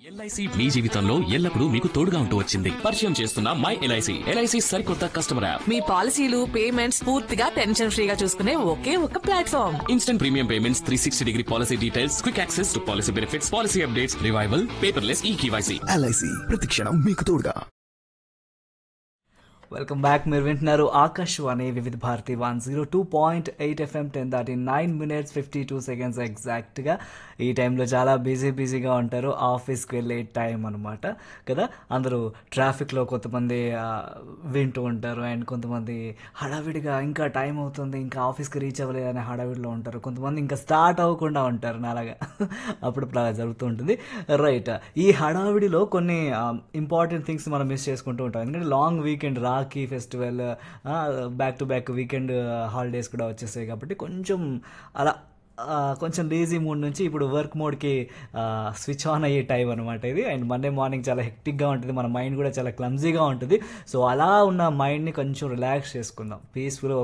LIC మీ జీవితంలో ఎల్లప్పుడూ మీకు తోడుగా ఉంటూ వచ్చింది పరిచయం చేస్తున్న మై ఎల్ఐసి ఎల్ఐసి సరికొత్త కస్టమర్ యాప్ మీ పాలసీలు పేమెంట్స్ పూర్తిగా టెన్షన్ ఫ్రీగా చూసుకునే ఒకే ఒక platform instant premium payments three sixty degree policy details quick access to policy benefits policy updates revival paperless e KYC LIC ప్రతిక్షణం మీకు తోడుగా వెల్కమ్ బ్యాక్ మీరు వింటున్నారు Akashvani Vividh Bharati one zero two point eight FM ten దాటి nine minutes fifty two seconds ఎగ్జాక్ట్గా ఈ టైంలో చాలా బిజీ బిజీగా ఉంటారు ఆఫీస్కి వెళ్ళే టైం అనమాట కదా అందరూ ట్రాఫిక్లో కొంతమంది ఆ, వింటూ ఉంటారు అండ్ కొంతమంది హడావిడిగా ఇంకా టైం అవుతుంది ఇంకా ఆఫీస్కి రీచ్ అవ్వలేదు అనే హడావిడిలో ఉంటారు కొంతమంది ఇంకా స్టార్ట్ అవ్వకుండా ఉంటారు నాలాగా అప్పుడు అలా జరుగుతూ ఉంటుంది రైట్ ఈ హడావిడిలో కొన్ని ఇంపార్టెంట్ థింగ్స్ మనం మిస్ చేసుకుంటూ ఉంటాం ఎందుకంటే long weekend Rakhi festival back to back weekend holidays కూడా వచ్చేసాయి కాబట్టి కొంచెం అలా ఆ, కొంచెం లేజీ మూడ్ నుంచి ఇప్పుడు వర్క్ మోడ్కి స్విచ్ ఆన్ అయ్యే టైం అనమాట ఇది అండ్ మండే మార్నింగ్ చాలా హెక్టిక్గా ఉంటుంది మన మైండ్ కూడా చాలా క్లమ్జీగా ఉంటుంది సో అలా ఉన్న మైండ్ని కొంచెం రిలాక్స్ చేసుకుందాం పీస్ఫుల్